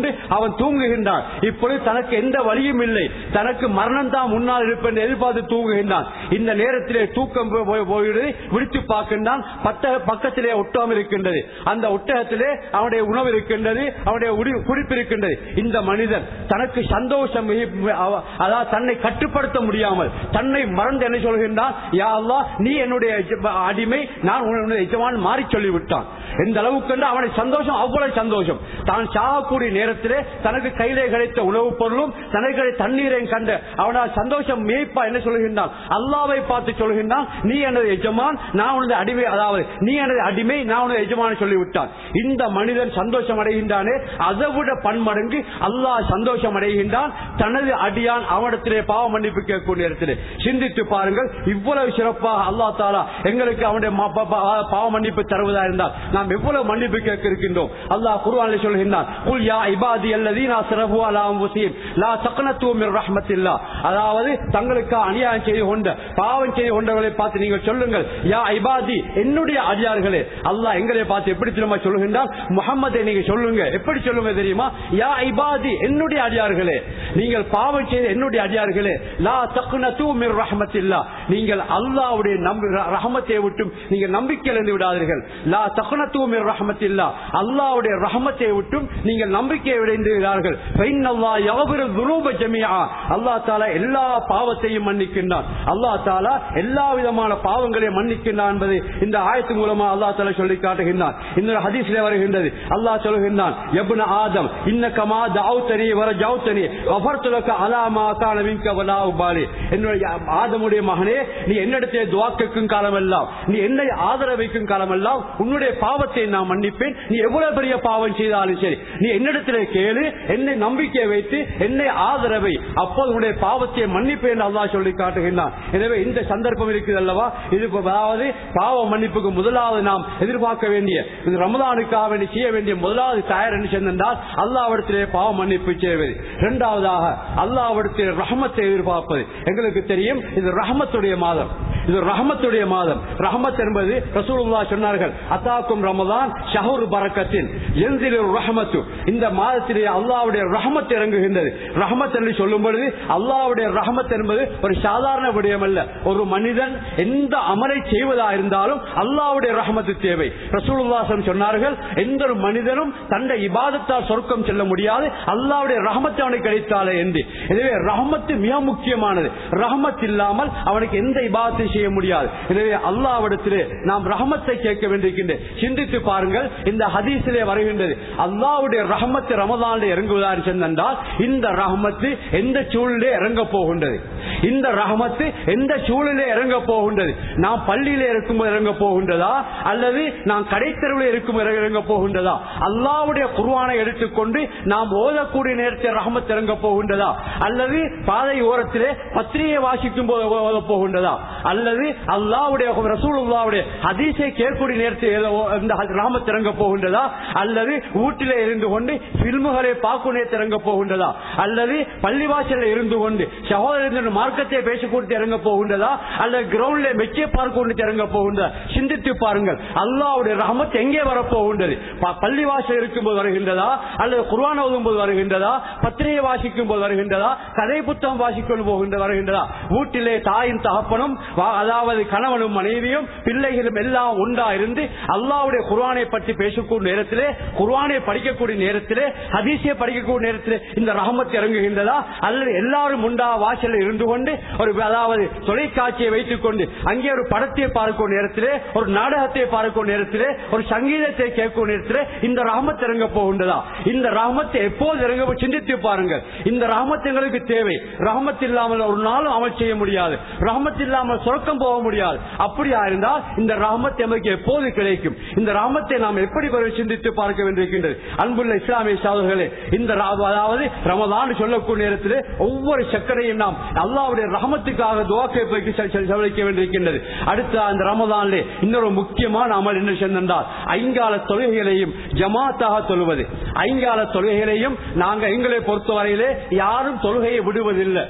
கொண்டு அவன் தூங்குகின்றான் இப்பொழுது தனக்கு எந்த வழியும் இல்லை தனக்கு மரணம் தான் முன்னால் இருப்பேன் எதிர்பார்த்து தூங்குகின்றான் இந்த நேரத்திலே தூக்கம் போ- போய் போயிடு விழித்து பார்க்கின்றான் பத்த பக்கத்திலே ஒட்டகம் இருக்கின்றது அந்த ஒட்டகத்திலே அவனுடைய உணவு இருக்கின்றது அவனுடைய உடி- குடிப்பு இருக்கின்றது இந்த மனிதன் தனக்கு சந்தோஷம் மிக- அவ- அதாவது தன்னை கட்டுப்படுத்த முடியாமல் தன்னை மறந்து என்ன சொல்கின்றான் யா அல்லாஹ் நீ என்னுடைய எஜ- அடிமை நான் உன்னுடைய எஜமான் மாறி சொல்லிவிட்டான் எந்த அளவுக்கு என்று அவனை சந்தோஷம் அவ்வளவு சந்தோஷம் தான் சாகக்கூடிய நேரத்திலே தனக்கு கையிலே கிடைத்த உணவுப் பொருளும் தனக்கு கிடைத்த தண்ணீரையும் கண்டு அவனால் சந்தோஷம் மேய்ப்பா என்ன சொல்கின்றான் அல்லாவை பார்த்து சொல்கின்றான் நீ எனது எஜமான் நான் உனது அடிமை அதாவது நீ எனது அடிமை நான் உனது எஜமான் சொல்லிவிட்டான் இந்த மனிதன் சந்தோஷம் அடைகின்றானே அதை விட பன்மடங்கு அல்லாஹ் சந்தோஷம் அடைகின்றான் தனது அடியான் அவனிடத்திலே பாவ மன்னிப்பு கேட்கும் நேரத்திலே சிந்தித்து பாருங்கள் இவ்வளவு சிறப்பாக அல்லாஹ் தாலா எங்களுக்கு அவனுடைய ம- ப- ப- பாவ மன்னிப்பு தருவதா இருந்தால் நாம் எவ்வளவு மன்னிப்பு கேட்க இருக்கின்றோம் அல்லாஹ் குர்ஆனில் சொல்கின்றான் குல் யா இபாதி அல்லதீனா சிரபு அலா அன்ஃபுஸிஹிம் லா தக்னது மின் ரஹ்மத்தில்லாஹ் அதாவது தங்களுக்கு அநியாயம் செய்து கொண்ட பாவம் செய்து கொண்டவர்களை பார்த்து நீங்கள் சொல்லுங்கள் யா இபாதி என்னுடைய அடியார்களே அல்லாஹ் எங்களை பார்த்து எப்படி திரும்ப சொல்லுகின்றால் முகம்மதை நீங்க சொல்லுங்க எப்படி சொல்லுங்க தெரியுமா யா இபாதி என்னுடைய அடியார்களே நீங்கள் பாவம் செய்த என்னுடைய அடியார்களே லா தக்னது மின் ரஹ்மத்தில்லாஹ் நீங்கள் அல்லாஹ்வுடைய நம்பி ரஹமத்தை விட்டும் நீங்கள் நம்பிக்கை இழந்து விடாதீர்கள் லா தக்னது மின் ரஹ்மத்தில்லாஹ் அல்லாஹ்வுடைய ரஹமத்தை விட்டும் நீங்கள் நம்பிக்கை விடைந்து விடார்கள் ஃபைனல்லாஹ் யக்ஃபிரு துனூப ஜமீஆ அல்லாஹ் தஆலா எல்லா பாவத்தையும் மன்னிக்கின்றான் அல்லாஹ் தஆலா எல்லா விதமான பாவங்களையும் மன்னிக்கின்றான் என்பதை இந்த ஆயத்து மூலமா அல்லாஹ் தஆலா சொல்லி காட்டுகின்றான் இந்த ஹதீஸிலே வருகின்றது அல்லாஹ் சொல்கின்றான் எப்ன ஆதம் இன்னக மா தஅவுதனி வர ஜௌதனி கஃபர்து லக அலா மா கான மின்க வலா உபாலி என்னுடைய ஆதமுடைய மகனே நீ என்னிடத்தே துஆ கேட்கும் காலமெல்லாம் நீ என்னை ஆதரவைக்கும் காலமெல்லாம் உன்னுடைய பாவத்தை நான் மன்னிப்பேன் நீ எவ்வளவு பெரிய பாவம் செய்தாலும் சரி நீ என்னிடத்திலே கேளு என்னை நம்பிக்கை வைத்து என்னை ஆதரவை அப்போது உன்னுடைய பாவத்தை மன்னிப்பேன் என்று அல்லாஹ் சொல்லி காட்டுகின்றான் எனவே இந்த சந்தர்ப்பம் இருக்குது அல்லவா இது இப்ப அதாவது பாவ மன்னிப்புக்கு முதலாவது நாம் எதிர்பார்க்க வேண்டிய இந்த ரமதானுக்காக வேண்டி செய்ய வேண்டிய முதலாவது தயார் என்ன சென்றால் அல்லாவிடத்திலே பாவ மன்னிப்பு செய்வது இரண்டாவதாக அல்லாவிடத்திலே ரஹமத்தை எதிர்பார்ப்பது எங்களுக்கு தெரியும் இது ரஹமத்துடைய மாதம் இது ரஹமத்துடைய மாதம் ரஹமத் என்பது ரசூலுல்லாஹ் சொன்னார்கள் அத்தாக்கும் ரமதான் ஷஹூர் பரக்கத்தின் என்சில் ரஹமத்து இந்த மாதத்திலே அல்லாவுடைய ரஹமத் இறங்குகின்றது ரஹமத் என்று சொல்லும் பொழுது அல்லாவுடைய ரஹமத் என்பது ஒரு சாதாரண விடயம் அல்ல ஒரு மனிதன் எந்த அமலை செய்வதா இருந்தாலும் அல்லாவுடைய ரஹமத்து தேவை ரசூலுல்லாசம் சொன்னார்கள் எந்த ஒரு மனிதனும் தன்னை இபாதத்தால் சொர்க்கம் செல்ல முடியாது அல்லாவுடைய ரஹமத்து அவனுக்கு கிடைத்தாலே என்று எனவே ரஹமத்து மிக முக்கியமானது ரஹமத் இல்லாமல் அவனுக்கு எந்த இபாதத்தையும் செய்ய முடியாது எனவே அல்லாவிடத்திலே நாம் ரஹமத்தை கேட்க வேண்டியிருக்கின்றேன் சிந்தித்து பாருங்கள் இந்த ஹதீஸிலே வருகின்றது அல்லாவுடைய ரஹமத்து ரமதானில் இறங்குவதாக சென்றால் இந்த ரஹமத்து எந்த சூழலே இறங்க போகின்றது இந்த ரஹமத்து எந்த சூழலே இறங்க போகின்றது நாம் பள்ளியிலே இருக்கும்போது இறங்க போகின்றதா அல்லது நாம் கடைத்தெருவில் இருக்கும் இறங்க போகின்றதா அல்லாவுடைய குர்வானை எடுத்துக்கொண்டு நாம் ஓதக்கூடிய நேரத்தில் ரஹமத் இறங்க போகின்றதா அல்லது பாதை ஓரத்திலே பத்திரிகை வாசிக்கும் போது ஓத போகின்றதா அல்லது அல்லாவுடைய ரசூலுல்லாவுடைய ஹதீஸை கேட்கக்கூடிய நேரத்தில் ஏதோ இந்த ரஹமத் இறங்க போகின்றதா அல்லது வீட்டிலே இருந்து கொண்டு பில்முகளை பார்க்கும் நேரத்தில் இறங்க போகின்றதா அல்லது பள்ளிவாசலில் இருந்து கொண்டு சகோதரர்கள் மார்க்கத்தை பேசக்கூடிய இறங்க போகின்றதா அல்லது கிரவுண்ட்ல மெச்சே பார்க்க இறங்க போகின்றதா சிந்தித்து பாருங்கள் அல்லாவுடைய ரஹமத் எங்கே வரப்போகின்றது ப- பள்ளிவாசல் இருக்கும்போது வருகின்றதா அல்லது குர்ஆன் ஓதும் போது வருகின்றதா பத்திரிகை வாசிக்கும் போது வருகின்றதா கதை புத்தகம் வாசிக்கும் போகின்ற வருகின்றதா வீட்டிலே தாயின் தகப்பனும் வா- அதாவது கணவனும் மனைவியும் பிள்ளைகளும் எல்லாம் ஒன்றா இருந்து அல்லாவுடைய குர்ஆனை பற்றி பேசக்கூடிய நேரத்திலே குர்ஆனை படிக்கக்கூடிய நேரத்திலே ஹதீஸை படிக்கக்கூடிய நேரத்திலே இந்த ரஹமத் இறங்குகின்றதா அல்லது எல்லாரும் உண்டா வாசலில் இருந்து கொண்டு ஒரு அதாவது தொலைக்காட்சியை வைத்துக் கொண்டு அங்கே ஒரு படத்தை பார்க்கும் நேரத்திலே ஒரு நாடகத்தை பார்க்கும் நேரத்திலே ஒரு சங்கீதத்தை கேட்கும் நேரத்திலே இந்த ரஹமத் இறங்க போகின்றதா இந்த ரஹமத்தை எப்போது இறங்க சிந்தித்து பாருங்கள் இந்த ரஹமத் எங்களுக்கு தேவை ரஹமத் இல்லாமல் ஒரு நாளும் அமல் செய்ய முடியாது ரஹமத் இல்லாமல் சொர்க்கம் போக முடியாது அப்படியா இருந்தால் இந்த ரஹமத் எமக்கு எப்போது கிடைக்கும் இந்த ரஹமத்தை நாம் எப்படி பெற சிந்தித்து பார்க்க வேண்டியிருக்கின்றது அன்புள்ள இஸ்லாமிய சகோதரர்களே இந்த ரா- அதாவது ரமதான் சொல்லக்கூடிய நேரத்திலே ஒவ்வொரு சக்கரையும் நாம் அல்லாவுடைய ரஹமத்துக்காக துவாக்கை செலவழிக்க வேண்டியிருக்கின்றது அடுத்த அந்த ரமதானிலே இன்னொரு முக்கியமான அமல் என்ன சென்றால் ஐங்கால தொழுகைகளையும் ஜமாத்தாக தொழுவது ஐங்கால தொழுகைகளையும் நாங்கள் எங்களை பொறுத்தவரையிலே யாரும் தொழுகையை விடுவதில்லை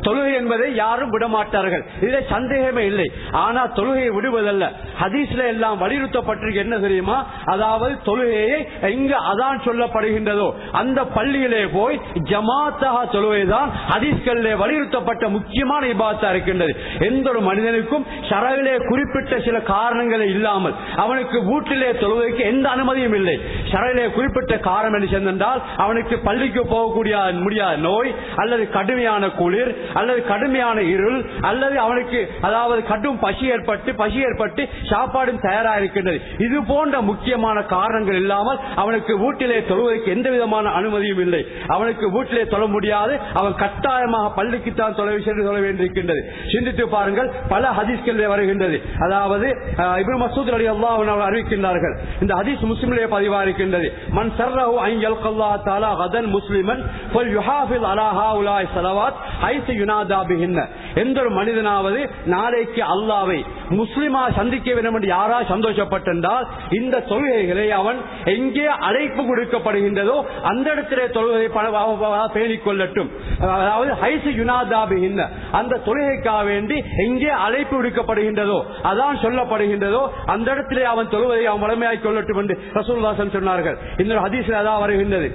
தொழுகை என்பதை யாரும் விடமாட்டார்கள் இதில் சந்தேகமே இல்லை ஆனா தொழுகையை விடுவதல்ல ஹதீஸ்ல எல்லாம் வலியுறுத்தப்பட்டிருக்கு என்ன தெரியுமா அதாவது தொழுகையை எங்க அதான் சொல்லப்படுகின்றதோ அந்த பள்ளியிலே போய் ஜமாத்தாக தொழுகைதான் ஹதீஸ்களிலே வலியுறுத்தப்பட்ட முக்கியமான இபாத்தா இருக்கின்றது எந்த ஒரு மனிதனுக்கும் ஷரவிலே குறிப்பிட்ட சில காரணங்கள் இல்லாமல் அவனுக்கு வீட்டிலே தொழுவதற்கு எந்த அனுமதியும் இல்லை ஷரவிலே குறிப்பிட்ட காரணம் என்று சென்றால் அவனுக்கு பள்ளிக்கு போகக்கூடிய முடியாத நோய் அல்லது கடுமையான குளிர் அல்லது கடுமையான இருள் அல்லது அவனுக்கு அதாவது கடும் பசி ஏற்பட்டு பசி ஏற்பட்டு சாப்பாடும் தயாரா இருக்கின்றது இது போன்ற முக்கியமான காரணங்கள் இல்லாமல் அவனுக்கு வீட்டிலே தொழுவதற்கு எந்த விதமான அனுமதியும் இல்லை அவனுக்கு வீட்டிலே தொழ முடியாது அவன் கட்டாயமாக பள்ளிக்குத்தான் தொலை சென்று சொல்ல வேண்டியிருக்கின்றது சிந்தித்து பாருங்கள் பல ஹதீஸ்களிலே வருகின்றது அதாவது அஹ், இப்னு மசூத் அலி அல்லாஹ் அவர்கள் அறிவிக்கின்றார்கள் இந்த ஹதீஸ் முஸ்லிமிலே பதிவா இருக்கின்றது மன் சர்ரஹு அன் யல்கல்லாஹ் தஆலா கதன் முஸ்லிமன் ஃபல் யுஹாஃபிஸ் அலா ஹாஉலாய் ஸலவாத் ஹைஸு யுனாதா பிஹின்ன எந்த ஒரு மனிதனாவது நாளைக்கு அல்லாவை முஸ்லிமா சந்திக்க வேண்டும் என்று யாரா சந்தோஷப்பட்டிருந்தால் இந்த தொழுகைகளை அவன் எங்கே அழைப்பு கொடுக்கப்படுகின்றதோ அந்த இடத்திலே தொழுகை பண- அவ- அவ- பேணிக் கொள்ளட்டும் அதாவது ஹைசு யுனாதாபிகின்ற அந்த தொழுகைக்காக வேண்டி எங்கே அழைப்பு விடுக்கப்படுகின்றதோ அதான் சொல்லப்படுகின்றதோ அந்த இடத்திலே அவன் தொழுவதை அவன் வளமையாய் கொள்ளட்டும் என்று ரசூல்லாசன் சொன்னார்கள் இன்னொரு ஹதீஸ்ல அதான் வருகின்றது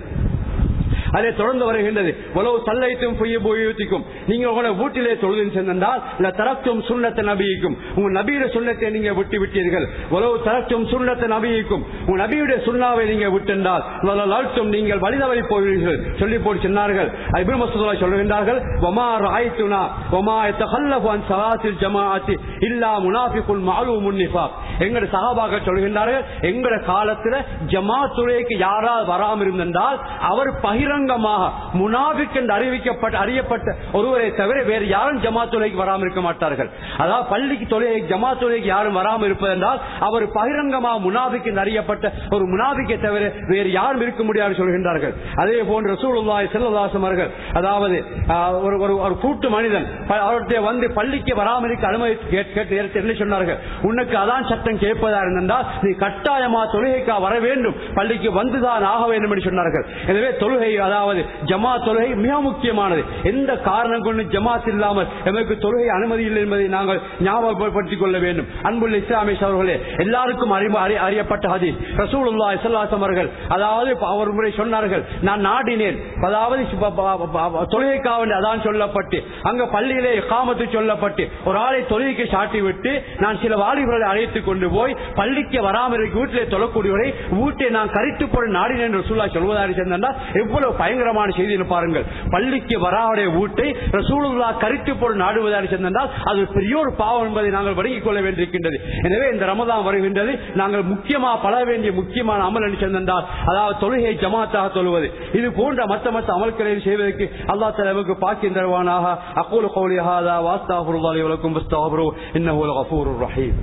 அதை தொடர்ந்து வருகின்றது உலவு சல்லைத்தும் பொய்ய போயுத்திக்கும் நீங்க உங்களோட வீட்டிலே தொழுதுன்னு சென்றால் இல்ல தரத்தும் சுண்ணத்தை நபிக்கும் உங்க நபியுடைய சுண்ணத்தை நீங்க விட்டு விட்டீர்கள் உலவு தரத்தும் சுண்ணத்தை நபிக்கும் உங்க நபியுடைய சுண்ணாவை நீங்க விட்டிருந்தால் அழுத்தம் நீங்கள் வழிதவறி போவீர்கள் சொல்லி போட்டு சொன்னார்கள் இப்னு மசூதுல்லா சொல்லுகின்றார்கள் வமா ராய்த்துனா வமா தகல்லபு அன் சலாத்தில் ஜமாஅத்தி இல்லா முனாஃபிகுல் மாலூமுன் நிஃபாக் எங்கட சஹாபாக்கள் சொல்கின்றார்கள் எங்கட காலத்துல ஜமாத் துறைக்கு யாராவது வராமல் இருந்தால் அவர் பகிரங்கமாக முனாபிக் என்று அறிவிக்கப்பட்ட அறியப்பட்ட ஒருவரை தவிர வேறு யாரும் ஜமாத் தொலைக்கு வராமல் இருக்க மாட்டார்கள் அதாவது பள்ளிக்கு தொலை ஜமாத் தொலைக்கு யாரும் வராமல் இருப்பதென்றால் அவர் பகிரங்கமாக முனாபிக் என்று அறியப்பட்ட ஒரு முனாபிக்கை தவிர வேறு யாரும் இருக்க முடியாது சொல்கின்றார்கள் அதே போன்று ரசூலுல்லாஹி ஸல்லல்லாஹு அவர்கள் அதாவது ஆஹ், ஒரு ஒரு ஒரு கூட்டு மனிதன் ப- அவர்கிட்ட வந்து பள்ளிக்கு வராமல் இருக்க அனுமதி கேட்- கேட்டு நேரத்தில் என்ன சொன்னார்கள் உனக்கு அதான் சட்டம் கேட்பதா இருந்தால் நீ கட்டாயமா தொழுகைக்கா வர வேண்டும் பள்ளிக்கு வந்துதான் ஆக வேண்டும் என்று சொன்னார்கள் எனவே தொழுகை அதாவது ஜமாத் தொழுகை மிக முக்கியமானது எந்த காரணம் கொண்டு ஜமாத் இல்லாமல் எமக்கு தொழுகை அனுமதி இல்லை என்பதை நாங்கள் ஞாபகப்படுத்திக் கொள்ள வேண்டும் அன்புள்ள இஸ்லாமிய அவர்களே எல்லாருக்கும் அறிம- அறி- அறியப்பட்ட ஹதீஸ் ரசூலுல்லா இஸ்லாசம் அவர்கள் அதாவது இப்ப அவர் முறை சொன்னார்கள் நான் நாடினேன் அதாவது ப- ப- ப- தொழுகைக்காக வேண்டி அதான் சொல்லப்பட்டு அங்க பள்ளியிலே காமத்து சொல்லப்பட்டு ஒரு ஆளை தொழுகைக்கு சாட்டி விட்டு நான் சில வாலிபர்களை அழைத்துக் கொண்டு போய் பள்ளிக்கு வராமல் இருக்க வீட்டிலே தொழக்கூடியவரை வீட்டை நான் கரித்து போட நாடினேன் என்று ரசூலா சொல்வதாக சென்றால் எவ்வளவு பயங்கரமான செய்தி பாருங்கள் பள்ளிக்கு வராவுடைய வீட்டை ரசூலுல்லா கரித்து போட நாடுவதாக சென்றால் அது பெரிய ஒரு பாவம் என்பதை நாங்கள் வழங்கிக் கொள்ள வேண்டியிருக்கின்றது எனவே இந்த ரமதான் வருகின்றது நாங்கள் முக்கியமா பல வேண்டிய முக்கியமான அமல் என்று சென்றால் அதாவது தொழுகை ஜமாத்தாக தொழுவது இது போன்ற மத்த மத்த அமல்களை செய்வதற்கு அல்லா தலைவருக்கு பாக்கியம் தருவானாக அக்கூல கௌலி ஹாதா வாஸ்தாஃபுல்லாஹி வலக்கும் பஸ்தாஃபுரு இன்னஹு லகஃபூருர் ரஹீம்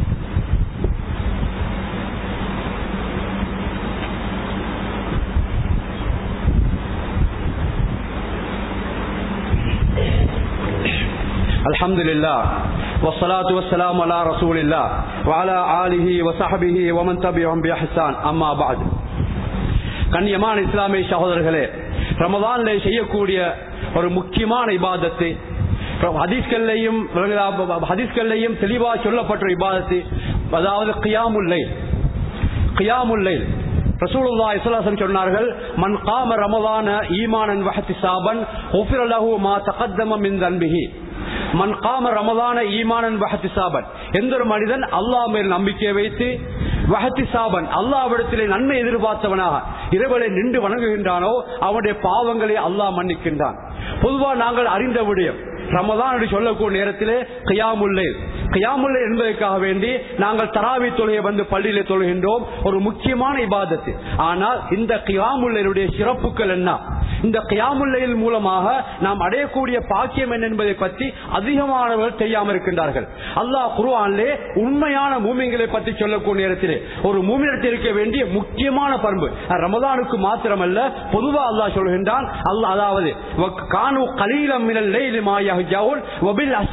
الحمد لله والصلاة والسلام على رسول الله وعلى آله وصحبه ومن تبعهم بإحسان أما بعد கண்ணியமான இஸ்லாமிய சகோதரர்களே ரமதான்ல செய்யக்கூடிய ஒரு முக்கியமான இபாதத்து ஹதீஸ்கள்லையும் ஹதீஸ்கள்லையும் தெளிவா சொல்லப்பட்ட இபாதத்து அதாவது கியாமுல்லை கியாமுல்லை ரசூலுல்லாஹி ஸல்லல்லாஹு அலைஹி சொன்னார்கள் மன் காம ரமலான ஈமானன் வஹ்திசாபன் உஃபிர லஹு மா தகத்தம மின் தன்பிஹி மன் காம ரமலான ஈமானன் வஹ்திசாபன் எந்த ஒரு மனிதன் அல்லாஹ் மேல் நம்பிக்கை வைத்து வஹத்திசாபன் அல்லாவிடத்திலே நன்மை எதிர்பார்த்தவனாக இரவலை நின்று வணங்குகின்றானோ அவனுடைய பாவங்களை அல்லாஹ் மன்னிக்கின்றான் பொதுவா நாங்கள் அறிந்த விடயம் ரமதான் என்று சொல்லக்கூடிய நேரத்திலே கியாமுல்லை கியாமுல்லை என்பதற்காக வேண்டி நாங்கள் தராவி தொழுகை வந்து பள்ளியிலே தொழுகின்றோம் ஒரு முக்கியமான இபாதத்து ஆனால் இந்த கியாமுல்லையுடைய சிறப்புகள் என்ன இந்த கியாமுல்லையில் மூலமாக நாம் அடையக்கூடிய பாக்கியம் என்ன என்பதை பற்றி அதிகமானவர்கள் தெரியாமல் இருக்கின்றார்கள் அல்லாஹ் குருவானிலே உண்மையான மூமிங்களை பற்றி சொல்லக்கூடிய நேரத்திலே ஒரு மூமினத்தில் இருக்க வேண்டிய முக்கியமான பண்பு அது ரமதானுக்கு மாத்திரமல்ல பொதுவா அல்லாஹ் சொல்கின்றான் அல்லாஹ் அதாவது கானு கலீலம் மினல் லைலி மா யஹ்ஜவுன் வபில் அஸ்ஹாரி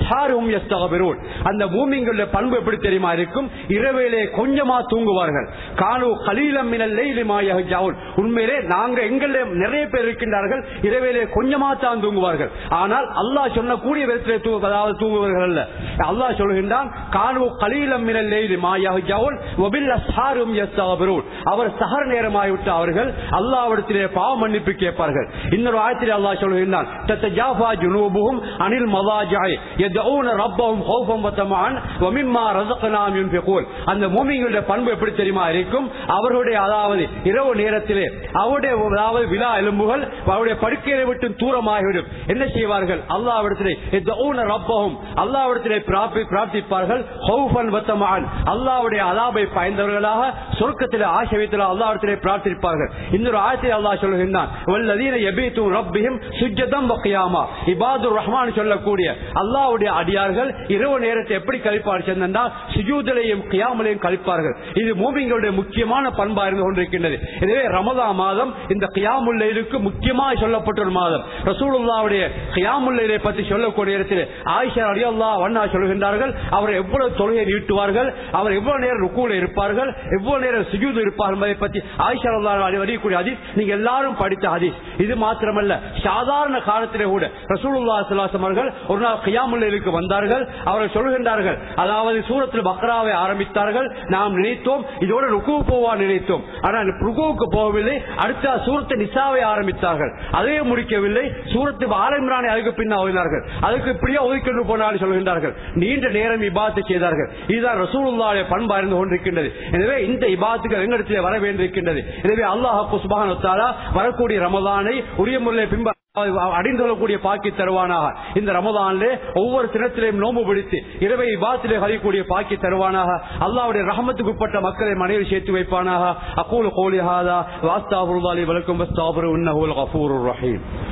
அஸ்ஹாரும் யஸ்தகபிரூன் அந்த மூமிங்களுடைய பண்பு எப்படி தெரியுமா இருக்கும் இரவிலே கொஞ்சமா தூங்குவார்கள் கானு கலீலம் மினல் லைலி மா யஹ்ஜாவுன் உண்மையிலே நாங்க எங்கள நிறைய பேர் இருக்கின்றார்கள் இரவிலே கொஞ்சமா தான் தூங்குவார்கள் ஆனால் அல்லாஹ் சொன்ன கூடிய விதத்திலே தூங்க அதாவது தூங்குவார்கள் அல்ல அல்லாஹ் சொல்கின்றான் கானு கலீலம் மினல் லைலி மா யஹ்ஜாவுன் வபில் அஸ்ஹாரும் யஸ்தகபிரூன் அவர் சஹர் நேரமாகிவிட்டு அவர்கள் அல்லாஹ்விடத்திலே பாவ மன்னிப்பு கேட்பார்கள் இன்னொரு ஆயத்திலே அல்லாஹ் சொல்கின்றான் தத்தஜாஃபா ஜுனூபுஹும் அனில் மதாஜாய் யதஊன ரப்பஹும் ஹௌஃபம் வதமான் வமிம்மா ரஸக்னாஹும் யுன்ஃபிகூன் அந்த மூமின்களுடைய பண்பு எப்படி தெரியுமா இருக்கும் அவர்களுடைய அதாவது இரவு நேரத்திலே அவருடைய அதாவது விழா எலும்புகள் அவருடைய படுக்கையை விட்டு தூரமாகிவிடும் என்ன செய்வார்கள் அல்லாஹ்விடத்திலே யதஊன ரப்பஹும் அல்லாஹ்விடத்திலே பிரார்த்தி- பிரார்த்திப்பார்கள் ஹௌஃபன் வதமான் அல்லாஹ்வுடைய அதாபை பயந்தவர்களாக சொர்க்கத்திலே ஆசை வைத்து அல்லாஹ்விடத்திலே பிரார்த்திப்பார்கள் இன்னொரு ஆயத்தில் அல்லாஹ் சொல்கின்றான் வல்லதீன யபீத்து ரப்பிஹிம் சுஜ்ஜதம் வக்கியாமா இபாதுர் ரஹ்மான் சொல்லக்கூடிய அல்லாஹ்வுடைய அடியார்கள் இரவு நேரத்தை எப்படி கழிப்பார் சென்றால் சுஜூதிலையும் கியாமலையும் கழிப்பார்கள் இது மூமிங்களுடைய முக்கியமான பண்பா இருந்து கொண்டிருக்கின்றது எனவே ரமதா மாதம் இந்த கியாமுல்லைக்கு முக்கியமாக சொல்லப்பட்ட ஒரு மாதம் ரசூலுல்லாவுடைய கியாமுல்லை பற்றி சொல்லக்கூடிய இடத்தில் ஆயிஷா அலி அல்லாஹ் வண்ணா சொல்கின்றார்கள் அவர் எவ்வளவு தொழுகை நீட்டுவார்கள் அவர் எவ்வளவு நேரம் ருக்கூல இருப்பார்கள் எவ்வளவு நேரம் சுஜூது இருப்பார்கள் என்பதை பற்றி ஆயிஷா அல்லாஹ் வரையக்கூடிய ஹதீஸ் நீங்க எல்லாரும் படித்த ஹதீஸ் இது மாத்திரமல்ல சாதாரண காலத்திலே கூட ரசூலுல்லாஹி ஸல்லல்லாஹு அலைஹி அவர்கள் ஒரு நாள் கியாமுல்லைலுக்கு வந்தார்கள் அவர்கள் சொல்கின்றார்கள் அதாவது சூரத்தில் பக்ராவை ஆரம்பித்தார்கள் நாம் நினைத்தோம் இதோட ருக்கு போவா நினைத்தோம் ஆனால் ருக்குவுக்கு போகவில்லை அடுத்த சூரத்து நிசாவை ஆரம்பித்தார்கள் அதே முடிக்கவில்லை சூரத்து ஆலமிரானை அதுக்கு பின்னால் ஓதினார்கள் அதுக்கு இப்படியே ஒதுக்கென்று போனாலும் சொல்கின்றார்கள் நீண்ட நேரம் இபாத்து செய்தார்கள் இதுதான் ரசூலுல்லாஹ்வுடைய பண்பா இருந்து கொண்டிருக்கின்றது எனவே இந்த இபாத்துகள் எங்களிடத்திலே வர வேண்டியிருக்கின்றது எனவே அல்லாஹ் சுபஹானஹு வ தஆலா வரக்கூடிய ரமலானை உரிய முறையில் பின்ப அடைந்து கொள்ளக்கூடிய பாக்கி தருவானாக இந்த ரமதானிலே ஒவ்வொரு தினத்திலையும் நோம்பு பிடித்து இரவை பாத்திலே கழிக்கூடிய பாக்கி தருவானாக அல்லாவுடைய ரஹமத்துக்கு உட்பட்ட மக்களை மனைவி சேர்த்து வைப்பானாக அகூல் கோலி ஹாதா வாஸ்தாபுருல்லாலி வலக்கும் வஸ்தாபுரு உன்னஹுல் கஃபூருர் ரஹீம்